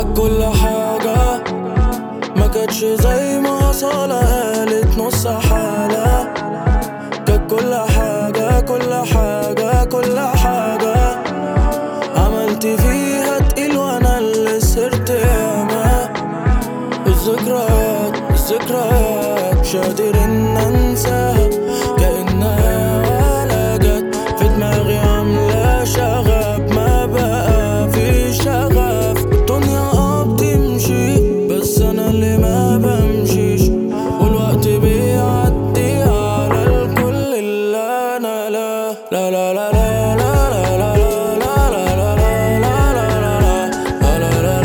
كانت كل حاجة ما كانتش زي ما أصالة قالت نص حالة كانت كل حاجة كل حاجة كل حاجة عملت فيها تقيل وانا اللي صرت ياما الذكريات الذكريات مش قادر ان انساها كأنها ولا جت في دماغي عاملة شغب ما بقى في شغف الدنيا اه بتمشي بس انا اللي ما بمشيش والوقت بيعدي على الكل اللي انا لا لا لا لا لا لا لا لا لا لا لا لا لا لا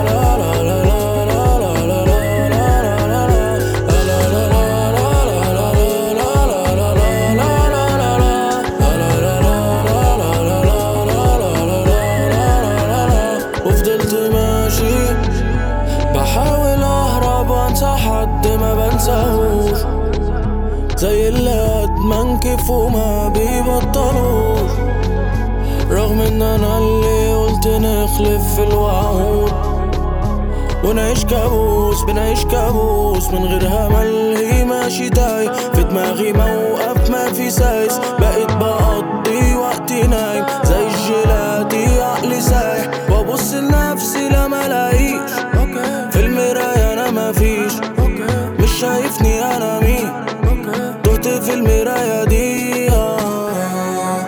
وفضلت ماشي بحاول اهرب وانسى حد ما بنساهوش زي اللي ادمن كيف وما بيبطلوش رغم ان انا اللي قلت نخلف في الوعود ونعيش كابوس بنعيش كابوس من غير امل هي ماشي تايه في دماغي موقف ما في سايس بقيت بقضي وقتي نايم زي الجيلاتي عقلي سايح وابص لنفسي لا ملاقيش في المراية انا مفيش مش شايفني انا مين تهت في المراية دي آه.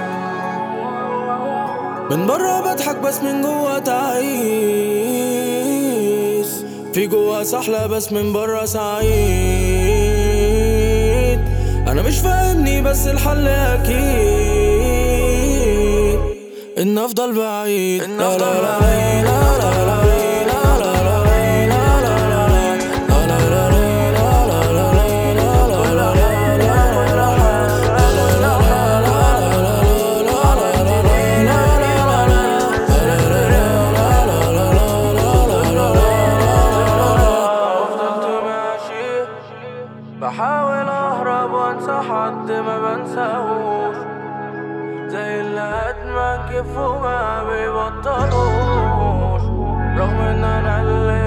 من برا بضحك بس من جوا تعيس في جوا سحلة بس من برا سعيد انا مش فاهمني بس الحل اكيد ان افضل بعيد لا لا لا لا لا لا لا لا لا فضلت ماشي بحاول اهرب وانسى حد ما بنساهوش زي اللي ادمن كيف وما بيبطلوش رغم ان انا اللي